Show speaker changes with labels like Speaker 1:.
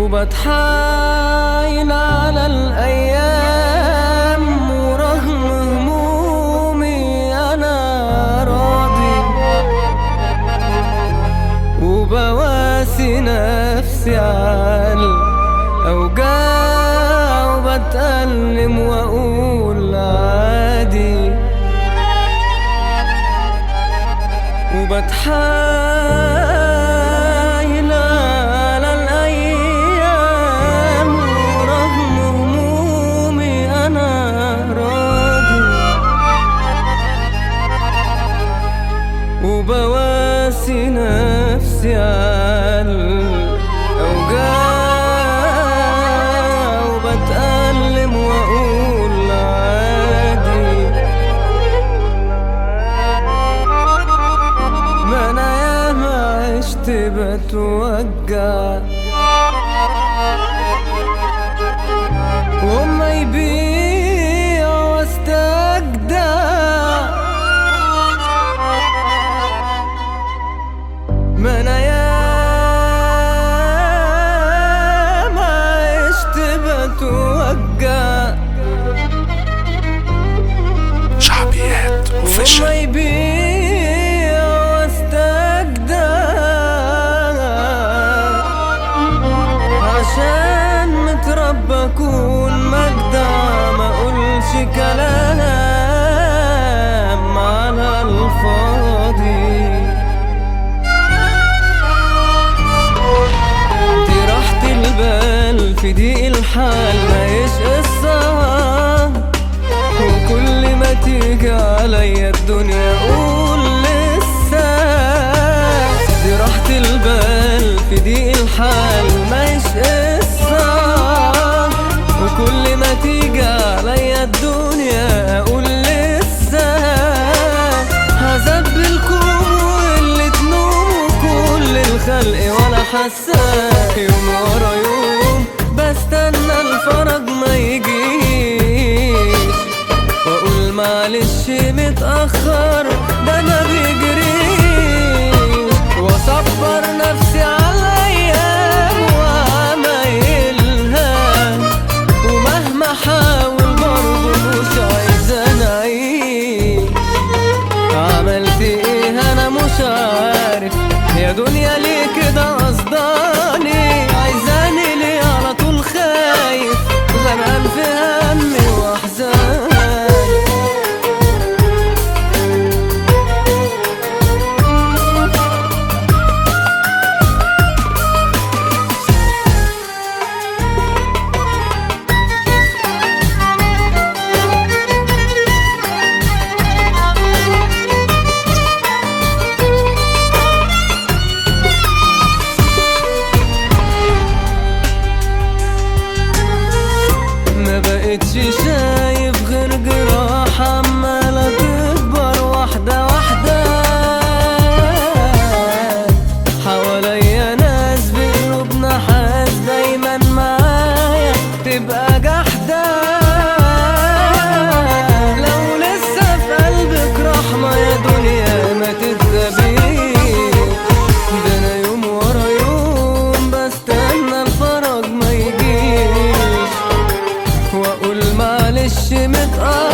Speaker 1: وبتحايل على الأيام ورغم همومي أنا راضي وبواسي نفسي على أوجاع وبتألم وأقول عادي وبتحايل على الأيام ورغم همومي أنا راضي وبواسي نفسي على الأوجاع وبتألم وأقول عادي ما أنا ياما عشت بتوجع وهم يبيعوا واستجدع ما انا ياما عشت بتوجع
Speaker 2: شعبيات
Speaker 1: وهم
Speaker 2: اوفيشال
Speaker 1: يبيعوا واستجدع عشان متربى اكون مجدع ما اقولش كلام على الفاضي دي راحة البال في ضيق الحال ما قصة وكل ما تيجي عليا الدنيا اقول لسه دي راحة البال في ضيق الحال ما قصة وكل ما تيجي عليا الدنيا اقول لسه هزبلكم واللي تنوموا كل الخلق ولا حاسة يوم ورا يوم بستنى الفرج ما يجيش واقول معلش متأخر ده ما بيجريش واصبر نفسي على الايام وعمايلها ومهما احاول برضه مش عايز اعيش عملت ايه انا مش عارف يا دنيا ليه كده قصداني عايزاني ليه على طول خايف غرقان في همي واحزاني ما بقتش شايف غير جراح عمالة تكبر واحدة واحدة حواليا ناس بقلوبنا حاس دايما معايا تبقى جحدة لو لسه في قلبك رحمة يا دنيا ما تتغبيش ده انا يوم ورا يوم بستنى الفرج ما يجيش واقول معلش متأخر